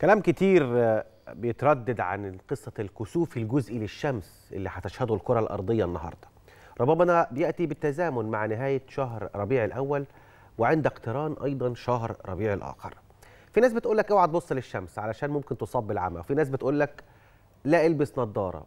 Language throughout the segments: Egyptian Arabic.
كلام كتير آه، بيتردد عن قصة الكسوف الجزئي للشمس اللي هتشهده الكرة الأرضية النهاردة ربما ده بيأتي بالتزامن مع نهاية شهر ربيع الأول وعند اقتران أيضا شهر ربيع الآخر في ناس بتقول لك اوعى تبص للشمس علشان ممكن تصاب بالعمى وفي ناس بتقول لك لا البس نظارة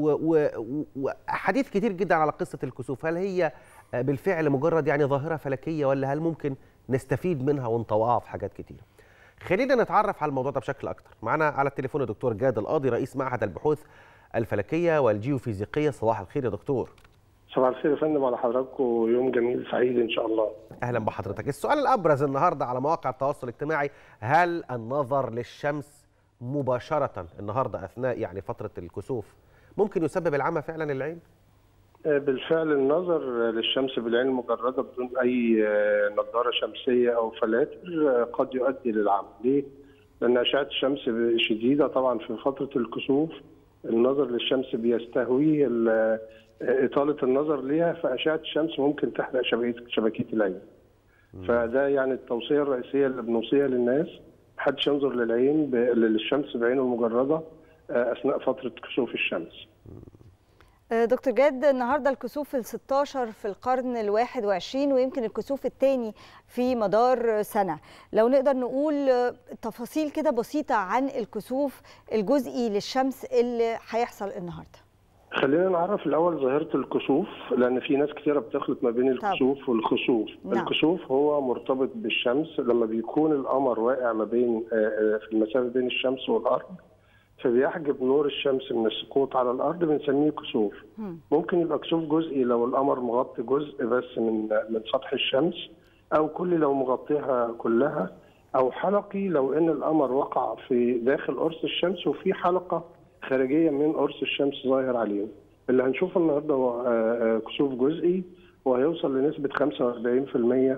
وحديث كتير جدا على قصة الكسوف هل هي آه، بالفعل مجرد يعني ظاهرة فلكية ولا هل ممكن نستفيد منها ونطوعها في حاجات كتير خلينا نتعرف على الموضوع ده بشكل اكتر معنا على التليفون الدكتور جاد القاضي رئيس معهد البحوث الفلكيه والجيوفيزيقيه صباح الخير يا دكتور صباح الخير يا فندم على حضراتكم يوم جميل سعيد ان شاء الله اهلا بحضرتك السؤال الابرز النهارده على مواقع التواصل الاجتماعي هل النظر للشمس مباشره النهارده اثناء يعني فتره الكسوف ممكن يسبب العمى فعلا للعين بالفعل النظر للشمس بالعين المجرده بدون اي نظاره شمسيه او فلاتر قد يؤدي للعمى ليه؟ لان اشعه الشمس شديده طبعا في فتره الكسوف النظر للشمس بيستهوي اطاله النظر ليها فاشعه الشمس ممكن تحرق شبكيه شبكيه العين. فده يعني التوصيه الرئيسيه اللي بنوصيها للناس محدش ينظر للعين للشمس بعينه المجرده اثناء فتره كسوف الشمس. دكتور جاد النهارده الكسوف ال 16 في القرن ال 21 ويمكن الكسوف الثاني في مدار سنه، لو نقدر نقول تفاصيل كده بسيطه عن الكسوف الجزئي للشمس اللي هيحصل النهارده. خلينا نعرف الاول ظاهره الكسوف لان في ناس كثيره بتخلط ما بين الكسوف والخسوف. نعم. الكسوف هو مرتبط بالشمس لما بيكون القمر واقع ما بين في المسافه بين الشمس والارض فبيحجب نور الشمس من السقوط على الارض بنسميه كسوف ممكن يبقى كسوف جزئي لو القمر مغطي جزء بس من من سطح الشمس او كلي لو مغطيها كلها او حلقي لو ان القمر وقع في داخل قرص الشمس وفي حلقه خارجيه من قرص الشمس ظاهر عليهم اللي هنشوفه النهارده هو كسوف جزئي وهيوصل لنسبه 45%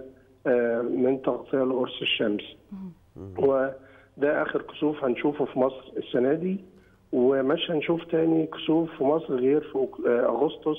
من تغطيه لقرص الشمس و ده اخر كسوف هنشوفه في مصر السنه دي ومش هنشوف تاني كسوف في مصر غير في اغسطس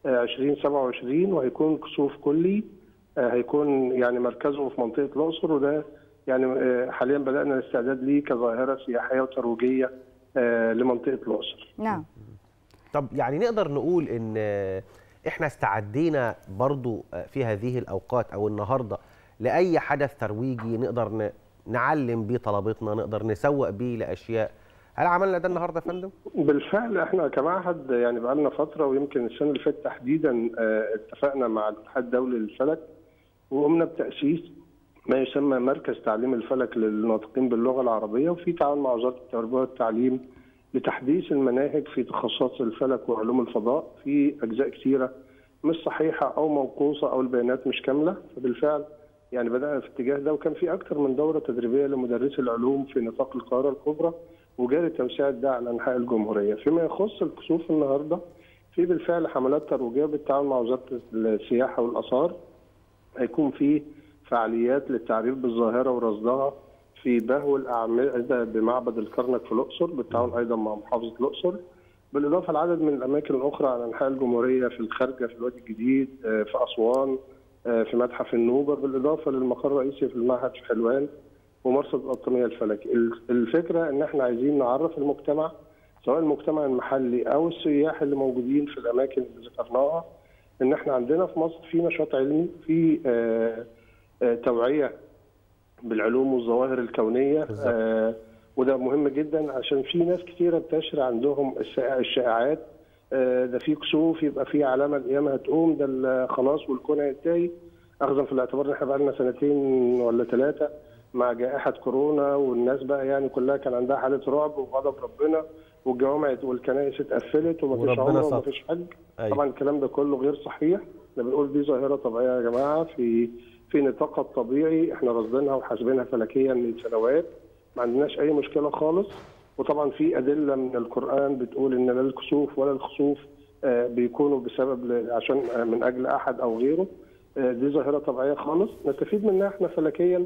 2027 وهيكون كسوف كلي هيكون يعني مركزه في منطقه الاقصر وده يعني حاليا بدانا الاستعداد ليه كظاهره سياحيه وترويجيه لمنطقه الاقصر. نعم. طب يعني نقدر نقول ان احنا استعدينا برضو في هذه الاوقات او النهارده لاي حدث ترويجي نقدر نعلم بيه طلبتنا نقدر نسوق بيه لاشياء هل عملنا ده النهارده يا فندم؟ بالفعل احنا كمعهد يعني بقى لنا فتره ويمكن السنه اللي فاتت تحديدا اتفقنا مع الاتحاد الدولي للفلك وقمنا بتاسيس ما يسمى مركز تعليم الفلك للناطقين باللغه العربيه وفي تعاون مع وزاره التربيه والتعليم لتحديث المناهج في تخصصات الفلك وعلوم الفضاء في اجزاء كثيره مش صحيحه او موقوصه او البيانات مش كامله فبالفعل يعني بدأنا في الاتجاه ده وكان في أكثر من دورة تدريبية لمدرسي العلوم في نطاق القاهرة الكبرى وجاري توسيع ده على أنحاء الجمهورية فيما يخص الكسوف النهاردة في بالفعل حملات ترويجية بالتعاون مع وزارة السياحة والآثار هيكون في فعاليات للتعريف بالظاهرة ورصدها في بهو الأعمدة بمعبد الكرنك في الأقصر بالتعاون أيضا مع محافظة الأقصر بالإضافة لعدد من الأماكن الأخرى على أنحاء الجمهورية في الخارجة في الوادي الجديد في أسوان في متحف النوبه بالاضافه للمقر الرئيسي في المعهد في حلوان ومرصد القطاميه الفلكي. الفكره ان احنا عايزين نعرف المجتمع سواء المجتمع المحلي او السياح اللي موجودين في الاماكن اللي ذكرناها ان احنا عندنا في مصر في نشاط علمي في آآ آآ توعيه بالعلوم والظواهر الكونيه وده مهم جدا عشان في ناس كثيره بتشري عندهم الشائعات ده في كسوف يبقى في علامه القيامه هتقوم ده خلاص والكون هينتهي اخذا في الاعتبار ان احنا بقى لنا سنتين ولا ثلاثه مع جائحه كورونا والناس بقى يعني كلها كان عندها حاله رعب وغضب ربنا والجوامع والكنائس اتقفلت ومفيش عمره ومفيش حج أيوة. طبعا الكلام ده كله غير صحيح احنا بنقول دي ظاهره طبيعيه يا جماعه في في نطاقها الطبيعي احنا راصدينها وحاسبينها فلكيا من سنوات ما عندناش اي مشكله خالص وطبعا في ادله من القران بتقول ان لا الكسوف ولا الخسوف بيكونوا بسبب عشان من اجل احد او غيره دي ظاهره طبيعيه خالص نستفيد منها احنا فلكيا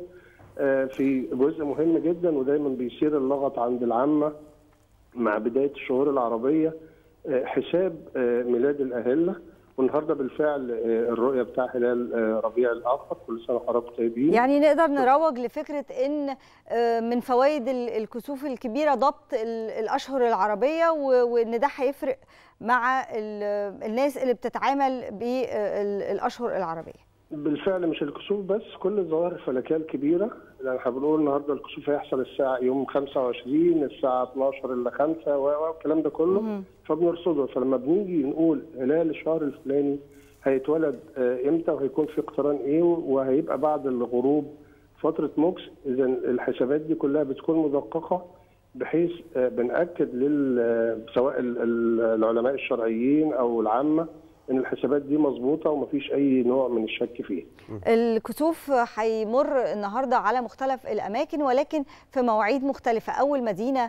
في جزء مهم جدا ودايما بيصير اللغط عند العامه مع بدايه الشهور العربيه حساب ميلاد الاهله والنهارده بالفعل الرؤيه بتاع هلال ربيع الاخر كل سنه وحضراتكم طيبين يعني نقدر نروج لفكره ان من فوائد الكسوف الكبيره ضبط الاشهر العربيه وان ده هيفرق مع الناس اللي بتتعامل بالاشهر العربيه بالفعل مش الكسوف بس كل الظواهر الفلكيه الكبيره يعني احنا بنقول النهارده الكسوف هيحصل الساعه يوم 25 الساعه 12 الا 5 والكلام ده كله فبنرصده فلما بنيجي نقول هلال الشهر الفلاني هيتولد امتى وهيكون في اقتران ايه وهيبقى بعد الغروب فتره موكس اذا الحسابات دي كلها بتكون مدققه بحيث بناكد لل سواء العلماء الشرعيين او العامه ان الحسابات دي مظبوطه ومفيش اي نوع من الشك فيه. الكسوف هيمر النهارده على مختلف الاماكن ولكن في مواعيد مختلفه، اول مدينه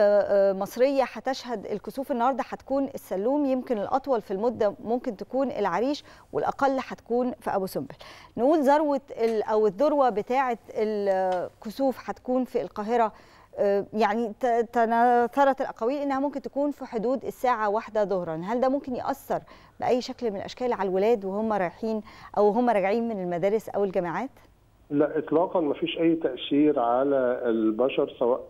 مصريه هتشهد الكسوف النهارده هتكون السلوم يمكن الاطول في المده ممكن تكون العريش والاقل هتكون في ابو سمبل. نقول ذروه او الذروه بتاعه الكسوف هتكون في القاهره يعني تناثرت الاقاويل انها ممكن تكون في حدود الساعه واحدة ظهرا هل ده ممكن ياثر باي شكل من الاشكال على الولاد وهم رايحين او هم راجعين من المدارس او الجامعات لا اطلاقا ما فيش اي تاثير على البشر سواء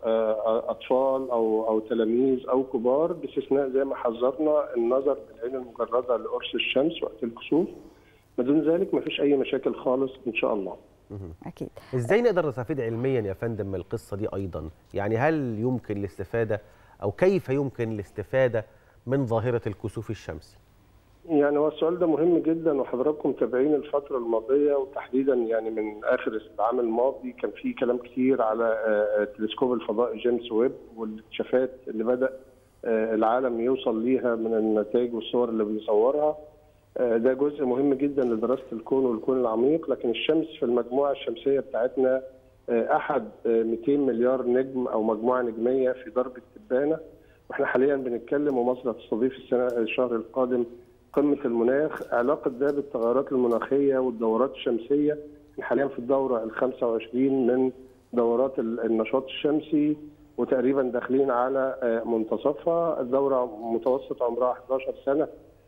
اطفال او او تلاميذ او كبار باستثناء زي ما حذرنا النظر بالعين المجرده لقرص الشمس وقت الكسوف ما دون ذلك ما فيش اي مشاكل خالص ان شاء الله اكيد ازاي نقدر نستفيد علميا يا فندم من القصه دي ايضا يعني هل يمكن الاستفاده او كيف يمكن الاستفاده من ظاهره الكسوف الشمسي يعني هو السؤال ده مهم جدا وحضراتكم متابعين الفترة الماضية وتحديدا يعني من آخر العام الماضي كان في كلام كتير على تلسكوب الفضاء جيمس ويب والاكتشافات اللي بدأ العالم يوصل ليها من النتائج والصور اللي بيصورها ده جزء مهم جدا لدراسه الكون والكون العميق لكن الشمس في المجموعه الشمسيه بتاعتنا احد 200 مليار نجم او مجموعه نجميه في درب التبانه واحنا حاليا بنتكلم ومصر هتستضيف السنه الشهر القادم قمه المناخ علاقه ده بالتغيرات المناخيه والدورات الشمسيه احنا حاليا في الدوره ال 25 من دورات النشاط الشمسي وتقريبا داخلين على منتصفها الدوره متوسط عمرها 11 سنه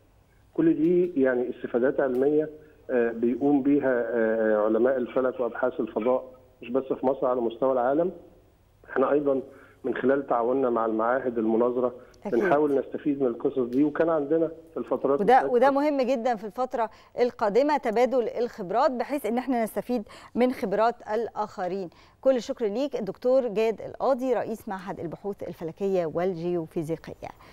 كل دي يعني استفادات علميه بيقوم بيها علماء الفلك وابحاث الفضاء مش بس في مصر على مستوى العالم احنا ايضا من خلال تعاوننا مع المعاهد المناظره بنحاول نستفيد من القصص دي وكان عندنا في الفترات وده وده مهم جدا في الفتره القادمه تبادل الخبرات بحيث ان احنا نستفيد من خبرات الاخرين كل الشكر ليك الدكتور جاد القاضي رئيس معهد البحوث الفلكيه والجيوفيزيقيه